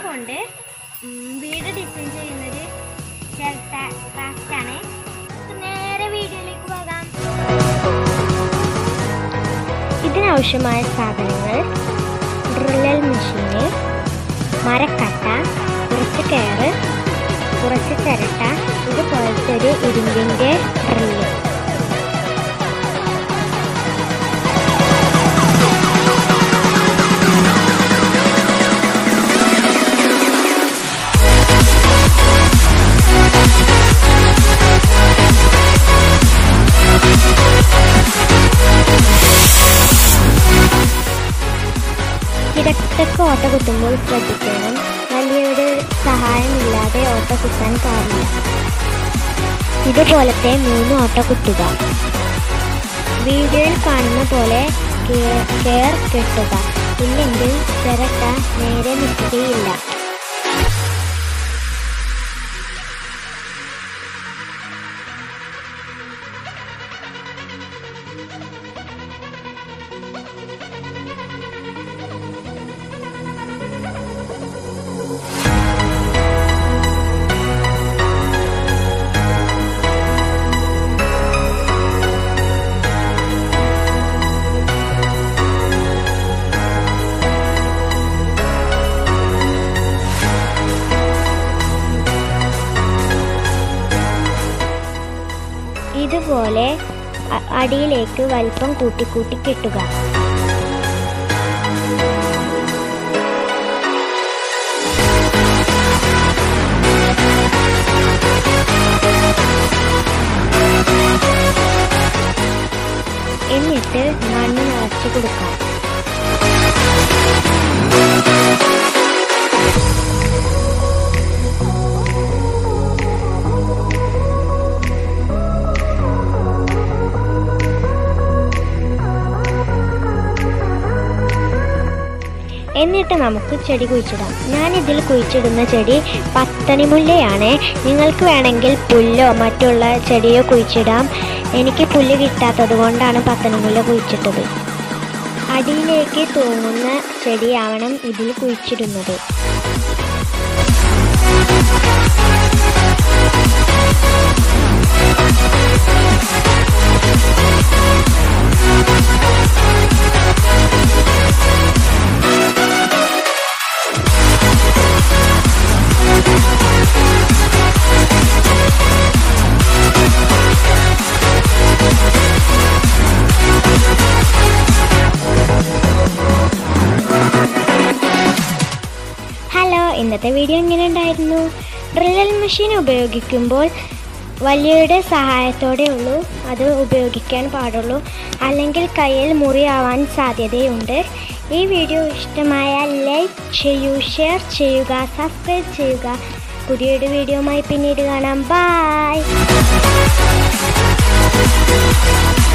കൊണ്ട് ഉം, വീട് ഡിസൈൻ ചെയ്യുന്നൊരു ഷെൽഫ് ക്രാഫ്റ്റ് ആണ് അപ്പൊ നേരെ വീഡിയോയിലേക്ക് പോകാം ഇതിനാവശ്യമായ സാധനങ്ങൾ ഡ്രില്ലൽ മെഷീന് മരക്കട്ട കുറച്ച് കയറ് കുറച്ച് ചിരട്ട ഇതുപോലത്തെ ഒരു ഇരുമ്പിൻ്റെ ഡ്രില്ല് കിടക്കൊക്കെ ഓട്ട കുത്തുമ്പോൾ ശ്രദ്ധിക്കണം വലിയൊരു സഹായമില്ലാതെ ഓട്ട കുത്താൻ പാടില്ല ഇതുപോലത്തെ മൂന്ന് ഓട്ട കുത്തുക വീഡിയോയിൽ കാണുന്ന പോലെ കെയർ കെട്ടുക ഇല്ലെങ്കിൽ ചിരട്ട നേരെ നിൽക്കുകയില്ല ഇതുപോലെ അ- അടിയിലേക്ക് വലിപ്പം കൂട്ടിക്കൂട്ടി കെട്ടുക എന്നിട്ട് മണ്ണ് നിറച്ചു കൊടുക്കാം എന്നിട്ട് നമുക്ക് ചെടി കുഴിച്ചിടാം ഞാൻ ഇതിൽ കുഴിച്ചിടുന്ന ചെടി പത്തണിമുല്ലയാണ് നിങ്ങൾക്ക് വേണമെങ്കിൽ പുല്ലോ മറ്റുള്ള ചെടിയോ കുഴിച്ചിടാം എനിക്ക് പുല്ല് കിട്ടാത്തത് കൊണ്ടാണ് പത്തണിമുല്ല കുഴിച്ചിട്ടത് അടിയിലേക്ക് തൂങ്ങുന്ന ചെടിയാവണം ഇതിൽ കുഴിച്ചിടുന്നത് ഹലോ ഇന്നത്തെ വീഡിയോ എങ്ങനെ ഉണ്ടായിരുന്നു ഡ്രില്ലൽ മെഷീൻ ഉപയോഗിക്കുമ്പോൾ വലിയയുടെ സഹായത്തോടെ ഉള്ളൂ അത് ഉപയോഗിക്കാൻ പാടുള്ളൂ അല്ലെങ്കിൽ കയ്യിൽ മുറിയാവാൻ സാധ്യതയുണ്ട് ഈ വീഡിയോ ഇഷ്ടമായാൽ ലൈക്ക് ചെയ്യൂ ഷെയർ ചെയ്യുക സബ്സ്ക്രൈബ് ചെയ്യുക പുതിയൊരു വീഡിയോയുമായി പിന്നീട് കാണാം ബായ്